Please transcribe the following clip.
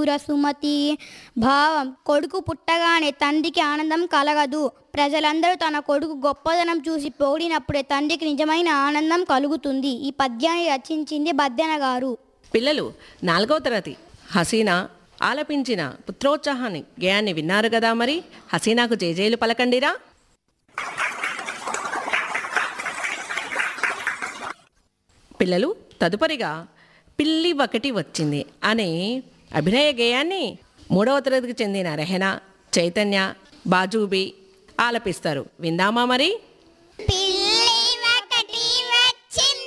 మధుర సుమతి భావం కొడుకు పుట్టగానే తండ్రికి ఆనందం కలగదు ప్రజలందరూ తన కొడుకు గొప్పదనం చూసి పొగిడినప్పుడే తండ్రికి నిజమైన ఆనందం కలుగుతుంది ఈ పద్యాన్ని రచించింది బద్దెన గారు పిల్లలు నాలుగవ తరగతి హసీనా ఆలపించిన పుత్రోత్సాహాన్ని గేయాన్ని విన్నారు కదా మరి హసీనాకు జేజేలు పలకండిరా పిల్లలు తదుపరిగా పిల్లి ఒకటి వచ్చింది అనే అభినయ గేయాన్ని మూడవ తరగతికి చెందిన రెహనా చైతన్య బాజూబి ఆలపిస్తారు విందామా మరి